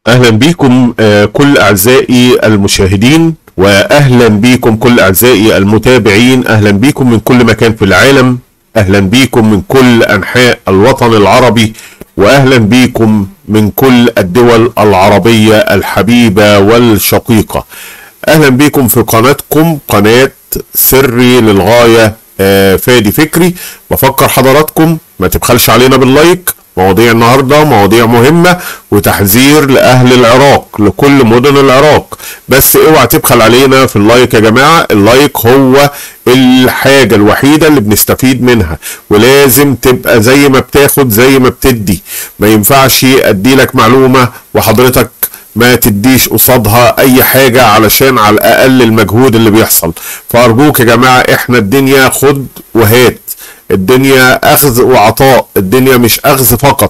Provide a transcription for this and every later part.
اهلا بيكم آه، كل اعزائي المشاهدين واهلا بيكم كل اعزائي المتابعين اهلا بيكم من كل مكان في العالم اهلا بيكم من كل انحاء الوطن العربي واهلا بيكم من كل الدول العربيه الحبيبه والشقيقه اهلا بيكم في قناتكم قناه سري للغايه آه، فادي فكري بفكر حضراتكم ما تبخلش علينا باللايك مواضيع النهارده مواضيع مهمه وتحذير لاهل العراق لكل مدن العراق بس اوعى تبخل علينا في اللايك يا جماعه اللايك هو الحاجه الوحيده اللي بنستفيد منها ولازم تبقى زي ما بتاخد زي ما بتدي ما ينفعش ادي لك معلومه وحضرتك ما تديش قصادها اي حاجة علشان على الاقل المجهود اللي بيحصل فارجوك يا جماعة احنا الدنيا خد وهات الدنيا اخذ وعطاء الدنيا مش اخذ فقط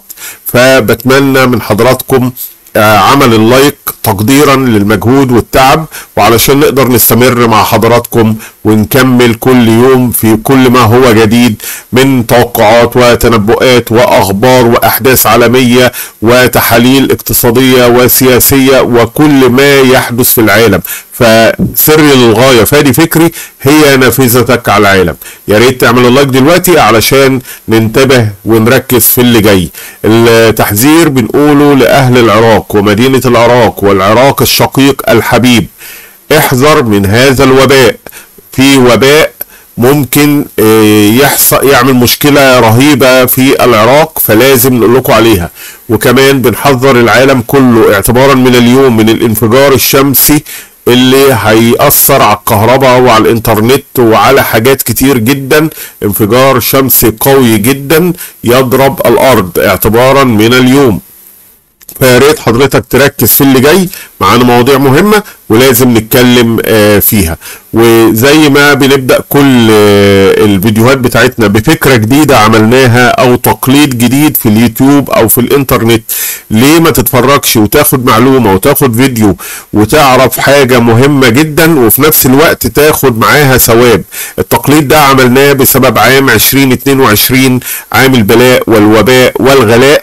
فبتمنى من حضراتكم آه، عمل اللايك تقديرا للمجهود والتعب وعلشان نقدر نستمر مع حضراتكم ونكمل كل يوم في كل ما هو جديد من توقعات وتنبؤات واخبار واحداث عالميه وتحاليل اقتصاديه وسياسيه وكل ما يحدث في العالم فسر للغايه فادي فكري هي نافذتك على العالم يا ريت تعمل اللايك دلوقتي علشان ننتبه ونركز في اللي جاي التحذير بنقوله لاهل العراق ومدينه العراق والعراق الشقيق الحبيب احذر من هذا الوباء في وباء ممكن آه، يحصل يعمل مشكله رهيبه في العراق فلازم نقول لكم عليها وكمان بنحذر العالم كله اعتبارا من اليوم من الانفجار الشمسي اللي هيأثر على الكهرباء وعلى الانترنت وعلى حاجات كتير جدا انفجار شمسي قوي جدا يضرب الارض اعتبارا من اليوم فيا ريت حضرتك تركز في اللي جاي معانا مواضيع مهمة ولازم نتكلم آه، فيها وزي ما بنبدأ كل آه، الفيديوهات بتاعتنا بفكرة جديدة عملناها أو تقليد جديد في اليوتيوب أو في الإنترنت ليه ما تتفرجش وتاخد معلومة وتاخد فيديو وتعرف حاجة مهمة جدا وفي نفس الوقت تاخد معاها ثواب التقليد ده عملناه بسبب عام 2022 عام البلاء والوباء والغلاء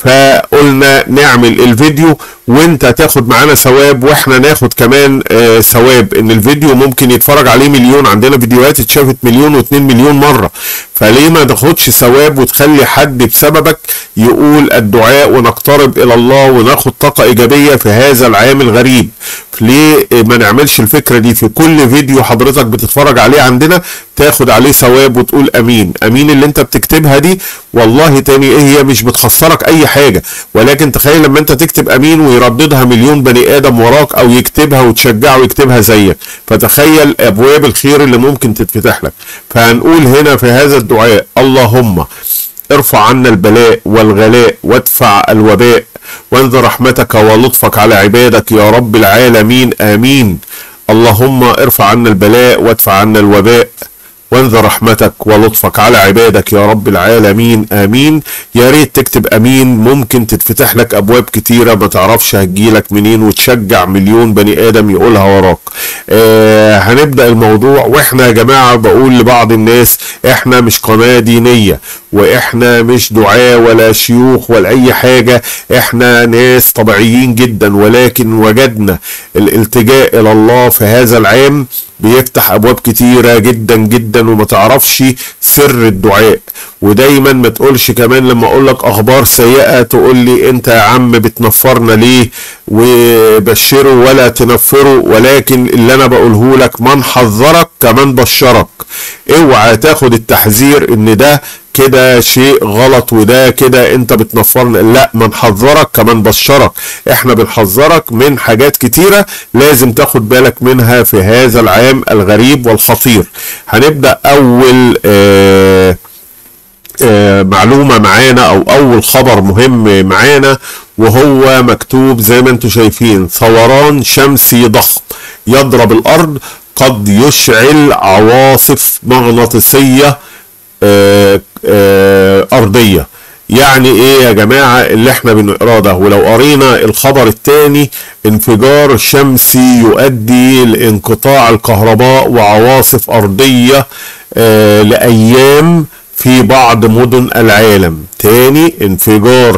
فقلنا نعمل الفيديو وانت تاخد معانا ثواب واحنا ناخد كمان آه ثواب ان الفيديو ممكن يتفرج عليه مليون عندنا فيديوهات اتشافت مليون واتنين مليون مرة فليه ما تاخدش ثواب وتخلي حد بسببك يقول الدعاء ونقترب الى الله وناخد طاقة ايجابية في هذا العام الغريب ليه ما نعملش الفكرة دي في كل فيديو حضرتك بتتفرج عليه عندنا تاخد عليه ثواب وتقول امين امين اللي انت بتكتبها دي والله تاني ايه هي مش بتخسرك اي حاجة ولكن تخيل لما انت تكتب امين ويرددها مليون بني ادم وراك او يكتبها وتشجعه ويكتبها زيك فتخيل ابواب الخير اللي ممكن تتفتح لك فهنقول هنا في هذا الدعاء اللهم ارفع عنا البلاء والغلاء وادفع الوباء وانذر رحمتك ولطفك على عبادك يا رب العالمين امين اللهم ارفع عنا البلاء وادفع عنا الوباء وانذر رحمتك ولطفك على عبادك يا رب العالمين امين يا ريت تكتب امين ممكن تتفتح لك ابواب كتيره ما تعرفش هتجيلك منين وتشجع مليون بني ادم يقولها وراك آه هنبدا الموضوع واحنا يا جماعه بقول لبعض الناس احنا مش قناه دينيه واحنا مش دعاة ولا شيوخ ولا اي حاجه احنا ناس طبيعيين جدا ولكن وجدنا الالتجاء الى الله في هذا العام بيفتح ابواب كتيره جدا جدا وما تعرفش سر الدعاء ودايما ما تقولش كمان لما اقول لك اخبار سيئه تقول لي انت يا عم بتنفرنا ليه وبشره ولا تنفره ولكن اللي انا بقوله لك من حذرك كمان بشرك اوعى تاخد التحذير ان ده كده شيء غلط وده كده انت بتنفرنا لا من حذرك كمان بشرك احنا بنحذرك من حاجات كتيرة لازم تاخد بالك منها في هذا العام الغريب والخطير هنبدأ اول آه آه معلومة معانا او اول خبر مهم معانا وهو مكتوب زي ما انتم شايفين ثوران شمسي ضخم يضرب الارض قد يشعل عواصف مغناطيسيه آه آه ارضيه يعني ايه يا جماعه اللي احنا بنقراه ده ولو قرينا الخبر الثاني انفجار شمسي يؤدي لانقطاع الكهرباء وعواصف ارضيه آه لايام في بعض مدن العالم تاني انفجار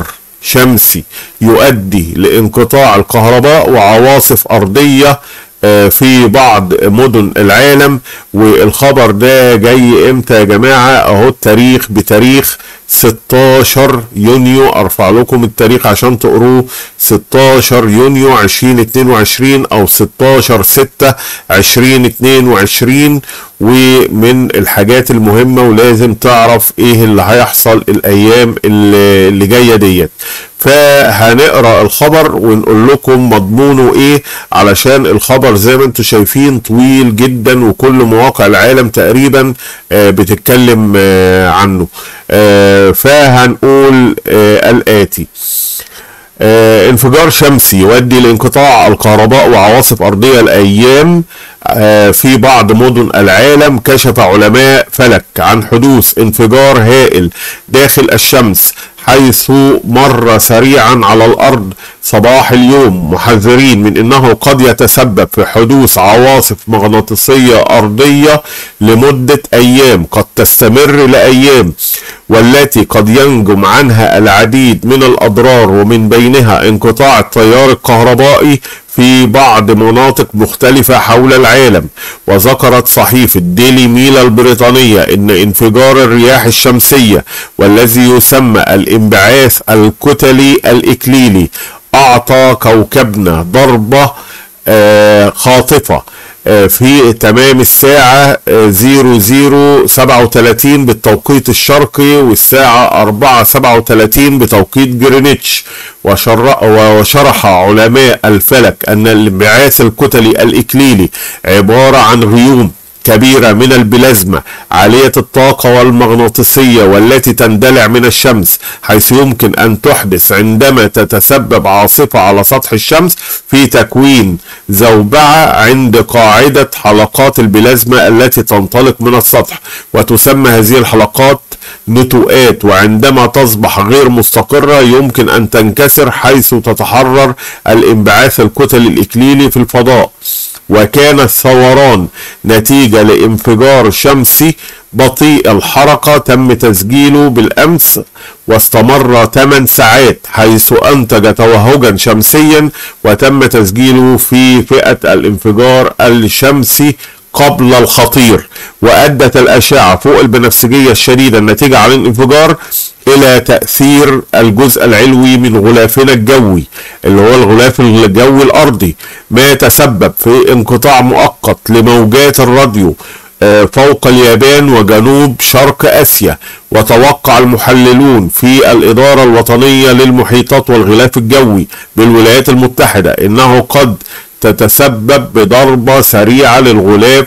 شمسي يؤدي لانقطاع الكهرباء وعواصف أرضية آه، في بعض مدن العالم والخبر ده جاي امتى يا جماعة اهو التاريخ بتاريخ 16 يونيو ارفع لكم التاريخ عشان تقروه 16 يونيو 2022 او 16 6 2022 ومن الحاجات المهمة ولازم تعرف ايه اللي هيحصل الايام اللي, اللي جاية ديت فهنقرا الخبر ونقول لكم مضمونه ايه علشان الخبر زي ما انتم شايفين طويل جدا وكل مواقع العالم تقريبا آه، بتتكلم آه، عنه آه، فهنقول الاتي آه انفجار شمسي يؤدي لانقطاع الكهرباء وعواصف أرضية الأيام آه في بعض مدن العالم كشف علماء فلك عن حدوث انفجار هائل داخل الشمس حيث مر سريعا على الأرض صباح اليوم محذرين من أنه قد يتسبب في حدوث عواصف مغناطيسية أرضية لمدة أيام قد تستمر لأيام والتي قد ينجم عنها العديد من الأضرار ومن بينها انقطاع التيار الكهربائي في بعض مناطق مختلفة حول العالم وذكرت صحيفة ديلي ميلا البريطانية ان انفجار الرياح الشمسية والذي يسمى الانبعاث الكتلي الاكليلي اعطى كوكبنا ضربة آه خاطفة آه، في تمام الساعة 0037 آه، بالتوقيت الشرقي والساعة 437 بتوقيت جرينتش وشرح علماء الفلك أن الانبعاث الكتلي الإكليلي عبارة عن غيوم كبيرة من البلازما عالية الطاقة والمغناطيسية والتي تندلع من الشمس حيث يمكن أن تحدث عندما تتسبب عاصفة على سطح الشمس في تكوين زوبعة عند قاعدة حلقات البلازما التي تنطلق من السطح وتسمى هذه الحلقات نتوءات وعندما تصبح غير مستقرة يمكن أن تنكسر حيث تتحرر الانبعاث الكتلي الإكليلي في الفضاء وكان الثوران نتيجة لانفجار شمسي بطيء الحركة تم تسجيله بالأمس واستمر 8 ساعات حيث أنتج توهجا شمسيا وتم تسجيله في فئة الانفجار الشمسي قبل الخطير وأدت الأشعة فوق البنفسجية الشديدة الناتجة عن الانفجار إلى تأثير الجزء العلوي من غلافنا الجوي اللي هو الغلاف الجوي الأرضي ما يتسبب في انقطاع مؤقت لموجات الراديو آه، فوق اليابان وجنوب شرق آسيا وتوقع المحللون في الإدارة الوطنية للمحيطات والغلاف الجوي بالولايات المتحدة إنه قد تتسبب بضربة سريعة للغلاف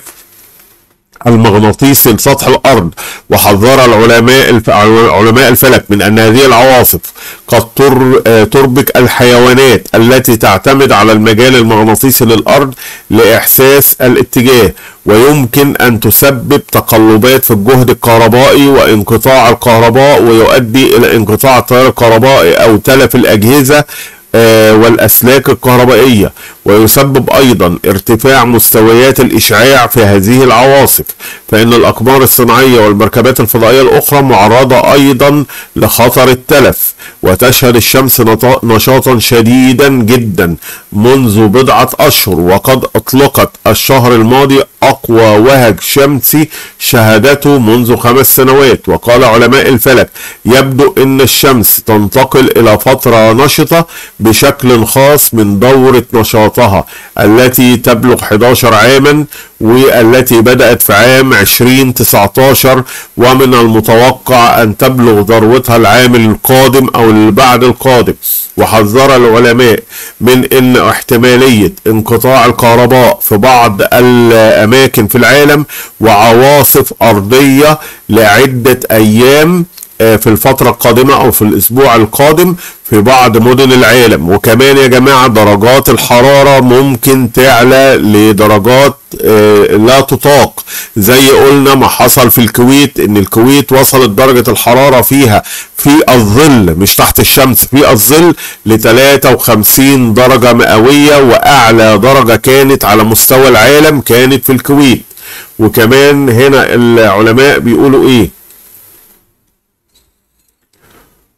المغناطيسي لسطح الارض وحذر العلماء علماء الفلك من ان هذه العواصف قد تربك الحيوانات التي تعتمد على المجال المغناطيسي للارض لاحساس الاتجاه ويمكن ان تسبب تقلبات في الجهد الكهربائي وانقطاع الكهرباء ويؤدي الى انقطاع التيار الكهربائي او تلف الاجهزه آه، والأسلاك الكهربائية ويسبب أيضا ارتفاع مستويات الإشعاع في هذه العواصف فإن الأقمار الصناعية والمركبات الفضائية الأخرى معرضة أيضا لخطر التلف وتشهد الشمس نشاطا شديدا جدا منذ بضعة أشهر وقد أطلقت الشهر الماضي أقوى وهج شمسي شهدته منذ خمس سنوات وقال علماء الفلك يبدو أن الشمس تنتقل إلى فترة نشطة بشكل خاص من دورة نشاطها التي تبلغ 11 عاما والتي بدأت في عام 2019 ومن المتوقع أن تبلغ ذروتها العام القادم أو اللي بعد القادم وحذر العلماء من أن احتمالية انقطاع الكهرباء في بعض الأماكن في العالم وعواصف أرضية لعدة أيام آه، في الفترة القادمة أو في الأسبوع القادم في بعض مدن العالم وكمان يا جماعة درجات الحرارة ممكن تعلى لدرجات آه، لا تطاق زي قلنا ما حصل في الكويت ان الكويت وصلت درجة الحرارة فيها في الظل مش تحت الشمس في الظل ل 53 درجة مئوية واعلى درجة كانت على مستوى العالم كانت في الكويت وكمان هنا العلماء بيقولوا ايه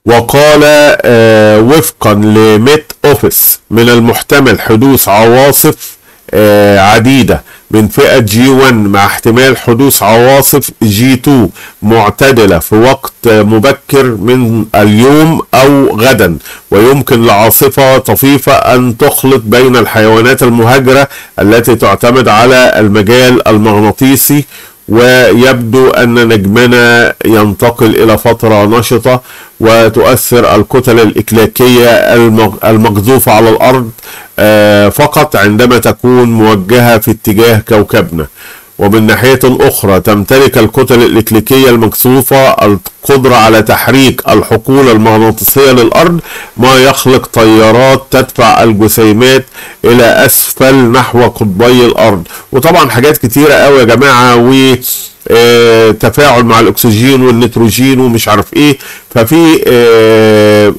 وقال آه، وفقا لميت اوفيس من المحتمل حدوث عواصف آه، عديدة من فئة جي 1 مع احتمال حدوث عواصف جي 2 معتدلة في وقت مبكر من اليوم أو غدا ويمكن لعاصفة طفيفة أن تخلط بين الحيوانات المهاجرة التي تعتمد على المجال المغناطيسي ويبدو أن نجمنا ينتقل إلى فترة نشطة وتؤثر الكتل الإكلاكية المغ- المقذوفة على الأرض آه، فقط عندما تكون موجهة في اتجاه كوكبنا ومن ناحية أخرى تمتلك الكتل الإكليكية المكثوفة القدرة على تحريك الحقول المغناطيسية للأرض ما يخلق تيارات تدفع الجسيمات إلى أسفل نحو قطبي الأرض وطبعا حاجات كتيرة قوي يا جماعة و آه، تفاعل مع الاكسجين والنيتروجين ومش عارف ايه ففي آه،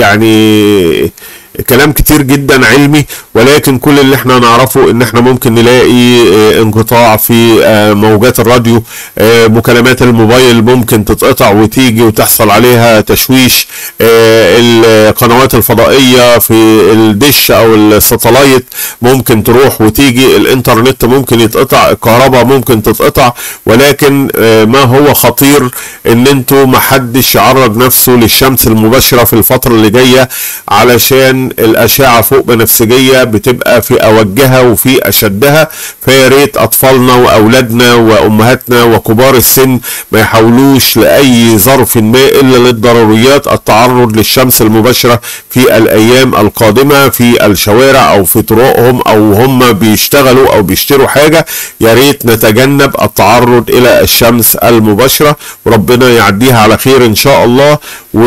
يعني كلام كتير جدا علمي ولكن كل اللي احنا نعرفه ان احنا ممكن نلاقي آه، انقطاع في آه، موجات الراديو آه، مكالمات الموبايل ممكن تتقطع وتيجي وتحصل عليها تشويش آه، القنوات الفضائية في الدش او الساتلايت ممكن تروح وتيجي الانترنت ممكن يتقطع الكهرباء ممكن تتقطع ولكن آه، ما هو خطير ان انتوا محدش يعرض نفسه للشمس المباشرة في الفترة اللي جاية علشان الاشعة فوق بنفسجية بتبقى في اوجها وفي اشدها فيا ريت اطفالنا واولادنا وامهاتنا وكبار السن ما يحاولوش لاي ظرف ما الا للضروريات التعرض للشمس المباشرة في الايام القادمة في الشوارع او في طرقهم او هم بيشتغلوا او بيشتروا حاجة يا ريت نتجنب التعرض الى الشمس المباشرة وربنا يعديها على خير ان شاء الله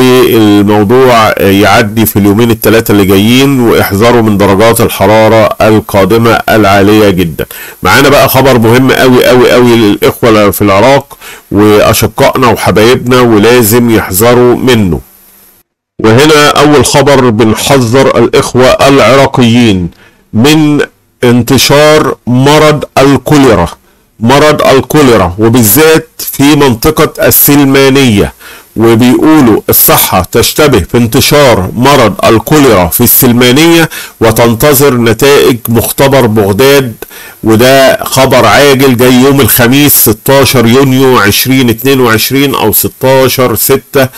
والموضوع يعدي في اليومين الثلاثة اللي جايين واحذروا من درجات الحرارة القادمة العالية جدا معانا بقى خبر مهم قوي قوي قوي للاخوة في العراق واشقائنا وحبايبنا ولازم يحذروا منه وهنا اول خبر بنحذر الاخوة العراقيين من انتشار مرض الكوليرا مرض الكوليرا وبالذات في منطقة السلمانية وبيقولوا الصحة تشتبه في انتشار مرض الكوليرا في السلمانية وتنتظر نتائج مختبر بغداد وده خبر عاجل جاي يوم الخميس 16 يونيو 2022 او 16 6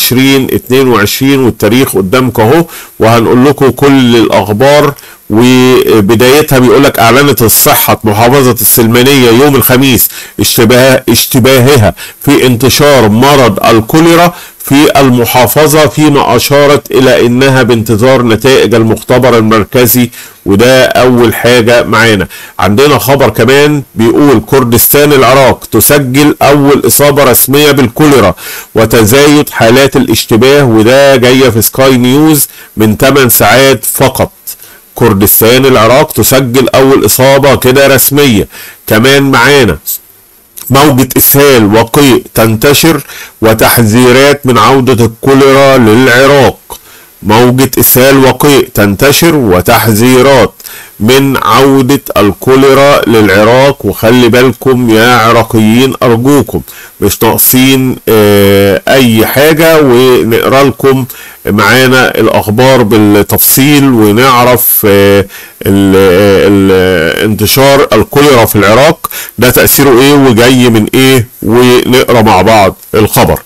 2022 والتاريخ قدامكم اهو وهنقول لكم كل الاخبار وبدايتها بيقول لك اعلنت الصحه محافظه السلمانيه يوم الخميس اشتباه اشتباهها في انتشار مرض الكوليرا في المحافظة فيما أشارت إلى أنها بانتظار نتائج المختبر المركزي وده أول حاجة معانا عندنا خبر كمان بيقول كردستان العراق تسجل أول إصابة رسمية بالكوليرا وتزايد حالات الاشتباه وده جاية في سكاي نيوز من 8 ساعات فقط كردستان العراق تسجل أول إصابة كده رسمية كمان معانا موجة إسهال وقيء تنتشر وتحذيرات من عودة الكوليرا للعراق موجة إسهال وقيء تنتشر وتحذيرات من عودة الكوليرا للعراق وخلي بالكم يا عراقيين أرجوكم مش ناقصين آه أي حاجة ونقرأ لكم معانا الأخبار بالتفصيل ونعرف آه ال ال انتشار الكوليرا في العراق ده تأثيره إيه وجاي من إيه ونقرأ مع بعض الخبر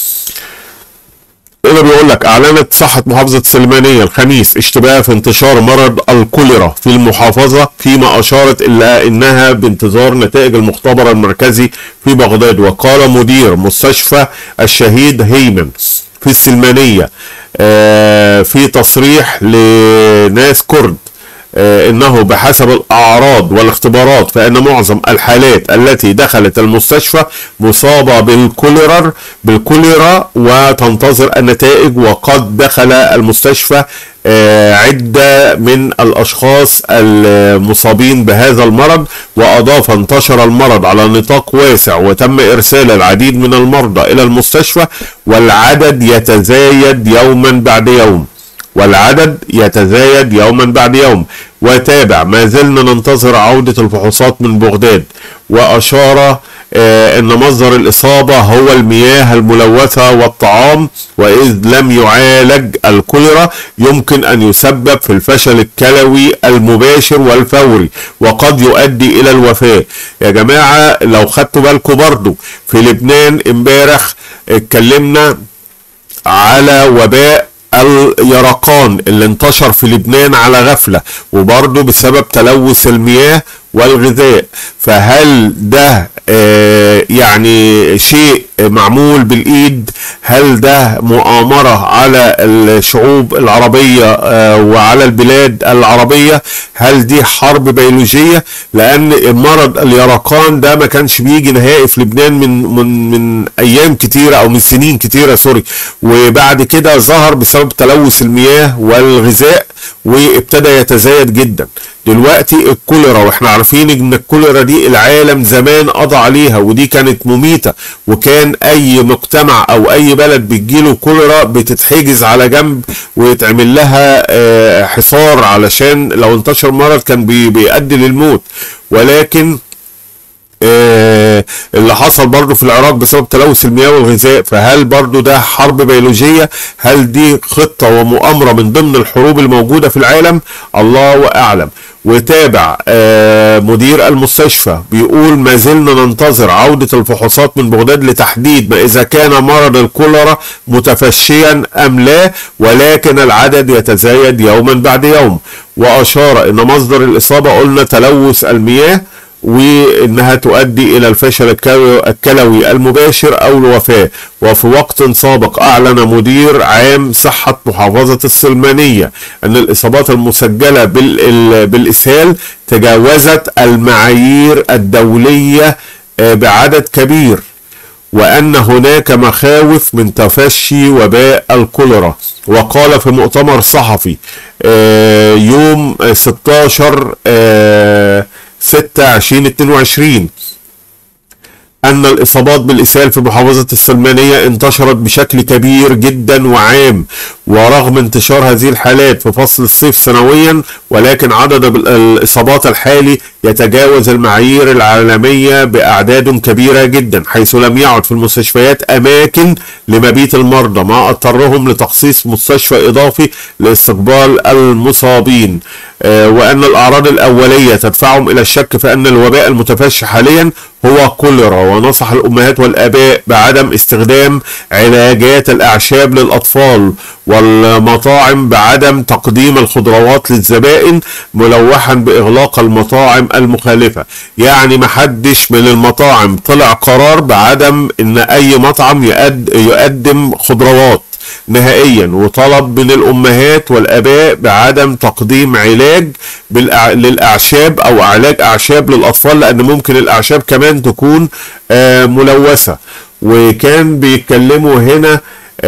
هنا بيقول لك اعلنت صحة محافظة سلمانية الخميس اشتباه في انتشار مرض الكوليرا في المحافظة فيما اشارت الى انها بانتظار نتائج المختبر المركزي في بغداد وقال مدير مستشفى الشهيد هيمن في السلمانية آه في تصريح لناس كرد انه بحسب الاعراض والاختبارات فان معظم الحالات التي دخلت المستشفى مصابه بالكوليرا بالكوليرا وتنتظر النتائج وقد دخل المستشفى عدة من الأشخاص المصابين بهذا المرض وأضاف انتشر المرض على نطاق واسع وتم إرسال العديد من المرضى إلى المستشفى والعدد يتزايد يوما بعد يوم والعدد يتزايد يوما بعد يوم وتابع ما زلنا ننتظر عودة الفحوصات من بغداد وأشار آه، ان مصدر الاصابة هو المياه الملوثة والطعام واذ لم يعالج الكوليرا يمكن ان يسبب في الفشل الكلوي المباشر والفوري وقد يؤدي الى الوفاة يا جماعة لو خدتوا بالكم برضو في لبنان امبارح اتكلمنا على وباء اليرقان اللي انتشر في لبنان على غفلة وبرضه بسبب تلوث المياه والغذاء فهل ده آه يعني شيء معمول بالايد هل ده مؤامرة على الشعوب العربية آه وعلى البلاد العربية هل دي حرب بيولوجية لان مرض اليرقان ده ما كانش بيجي نهائي في لبنان من من من ايام كتيرة او من سنين كتيرة سوري وبعد كده ظهر بسبب تلوث المياه والغذاء وابتدى يتزايد جدا دلوقتي الكوليرا واحنا عارفين ان الكوليرا دي العالم زمان قضى عليها ودي كانت مميتة وكان اي مجتمع او اي بلد بتجيله كوليرا بتتحجز على جنب ويتعمل لها آه، حصار علشان لو انتشر مرض كان بي- بيؤدي للموت ولكن آه، اللي حصل برضو في العراق بسبب تلوث المياه والغذاء فهل برضو ده حرب بيولوجية هل دي خطة ومؤامرة من ضمن الحروب الموجودة في العالم الله أعلم وتابع آه، مدير المستشفى بيقول ما زلنا ننتظر عودة الفحوصات من بغداد لتحديد ما إذا كان مرض الكوليرا متفشيا أم لا ولكن العدد يتزايد يوما بعد يوم وأشار إن مصدر الإصابة قلنا تلوث المياه وانها تؤدي الى الفشل الكلوي الكلوي المباشر او الوفاه وفي وقت سابق اعلن مدير عام صحه محافظه السلمانيه ان الاصابات المسجله بال- بالاسهال تجاوزت المعايير الدوليه آه، بعدد كبير وأن هناك مخاوف من تفشي وباء الكوليرا وقال في مؤتمر صحفي آه، يوم آه، 16 آه، 6 2022 أن الإصابات بالإسهال في محافظة السلمانية انتشرت بشكل كبير جدا وعام ورغم انتشار هذه الحالات في فصل الصيف سنويا ولكن عدد ال- الإصابات الحالي يتجاوز المعايير العالمية بأعداد كبيرة جدا حيث لم يعد في المستشفيات أماكن لمبيت المرضى ما اضطرهم لتخصيص مستشفى إضافي لاستقبال المصابين آه، وأن الأعراض الأولية تدفعهم إلى الشك في أن الوباء المتفشي حاليا هو كوليرا ونصح الأمهات والآباء بعدم استخدام علاجات الأعشاب للأطفال والمطاعم بعدم تقديم الخضروات للزبائن ملوحا بإغلاق المطاعم المخالفة يعني محدش من المطاعم طلع قرار بعدم ان اي مطعم يقد يقدم خضروات نهائيا وطلب من الامهات والاباء بعدم تقديم علاج بالأع... للاعشاب او علاج اعشاب للاطفال لان ممكن الاعشاب كمان تكون آه ملوثه وكان بيتكلموا هنا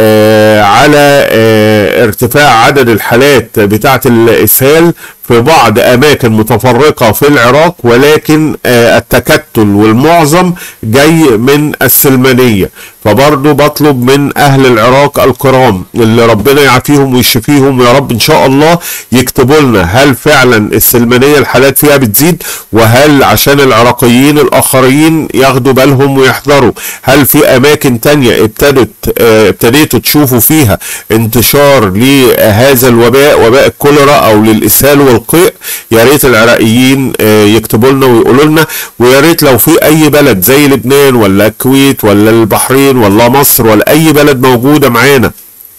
آه على آه ارتفاع عدد الحالات بتاعه الاسهال في بعض اماكن متفرقه في العراق ولكن آه التكتل والمعظم جاي من السلمانيه فبرضه بطلب من اهل العراق الكرام اللي ربنا يعافيهم ويشفيهم يا رب ان شاء الله يكتبوا لنا هل فعلا السلمانيه الحالات فيها بتزيد وهل عشان العراقيين الاخرين ياخدوا بالهم ويحذروا هل في اماكن تانية ابتدت آه، ابتديتوا تشوفوا فيها انتشار لهذا الوباء وباء الكوليرا او للاسهال والقيء يا ريت العراقيين آه، يكتبوا لنا ويقولوا لنا ويا ريت لو في اي بلد زي لبنان ولا الكويت ولا البحرين ولا مصر ولا اي بلد موجوده معانا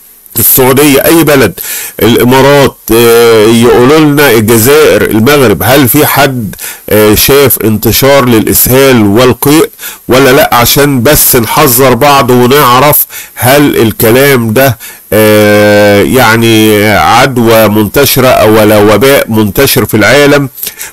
السعودية أي بلد الإمارات آه، يقولوا لنا الجزائر المغرب هل في حد آه، شاف انتشار للإسهال والقيء ولا لا عشان بس نحذر بعض ونعرف هل الكلام ده آه، يعني عدوى منتشرة أو ولا وباء منتشر في العالم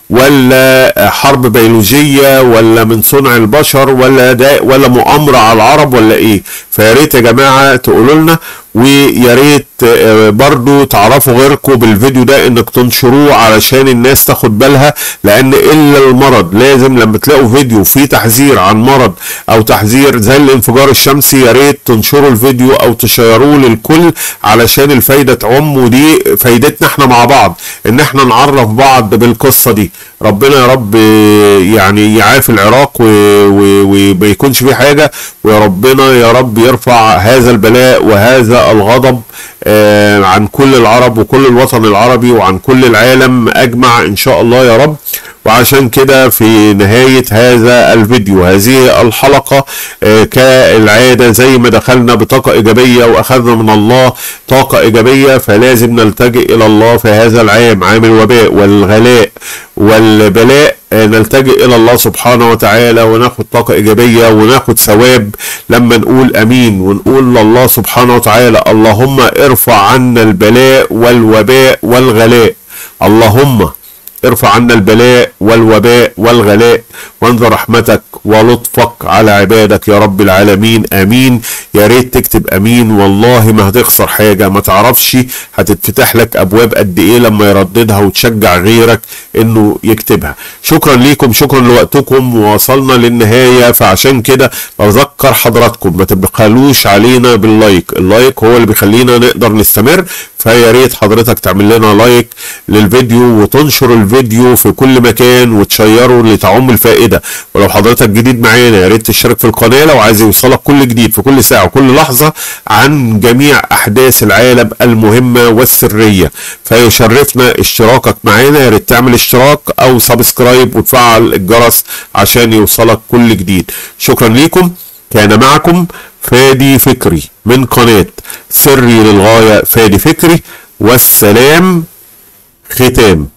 ولا حرب بيولوجية ولا من صنع البشر ولا ده ولا مؤامرة على العرب ولا ايه فيا ريت يا جماعة تقولوا لنا ويا ريت آه، برضو تعرفوا غيركم بالفيديو ده انك تنشروه علشان الناس تاخد بالها لان الا المرض لازم لما تلاقوا فيديو فيه تحذير عن مرض او تحذير زي الانفجار الشمسي يا ريت تنشروا الفيديو او تشيروه للكل علشان الفايدة تعم ودي فايدتنا احنا مع بعض ان احنا نعرف بعض بالقصة دي ربنا يا رب يعني يعافي العراق و- و- وما يكونش فيه حاجه ويا ربنا يا رب يرفع هذا البلاء وهذا الغضب آه، عن كل العرب وكل الوطن العربي وعن كل العالم اجمع ان شاء الله يا رب وعشان كده في نهاية هذا الفيديو هذه الحلقة آه، كالعادة زي ما دخلنا بطاقة إيجابية وأخذنا من الله طاقة إيجابية فلازم نلتجئ إلى الله في هذا العام عام الوباء والغلاء والبلاء آه، نلتجئ إلى الله سبحانه وتعالى وناخد طاقة إيجابية وناخد ثواب لما نقول أمين ونقول لله سبحانه وتعالى اللهم ارفع عنا البلاء والوباء والغلاء اللهم ارفع عنا البلاء والوباء والغلاء وانظر رحمتك ولطفك على عبادك يا رب العالمين امين يا ريت تكتب امين والله ما هتخسر حاجه ما تعرفش هتتفتح لك ابواب قد ايه لما يرددها وتشجع غيرك انه يكتبها شكرا ليكم شكرا لوقتكم ووصلنا للنهايه فعشان كده بذكر حضراتكم ما تبخلوش علينا باللايك اللايك هو اللي بيخلينا نقدر نستمر فيا ريت حضرتك تعمل لنا لايك للفيديو وتنشر الفيديو في كل مكان وتشيره لتعم الفائده ولو حضرتك جديد معانا يا ريت تشترك في القناه لو عايز يوصلك كل جديد في كل ساعه وكل لحظه عن جميع احداث العالم المهمه والسريه فيشرفنا اشتراكك معانا يا ريت تعمل اشتراك او سبسكرايب وتفعل الجرس عشان يوصلك كل جديد شكرا ليكم كان معكم فادي فكري من قناة سري للغاية فادي فكري والسلام ختام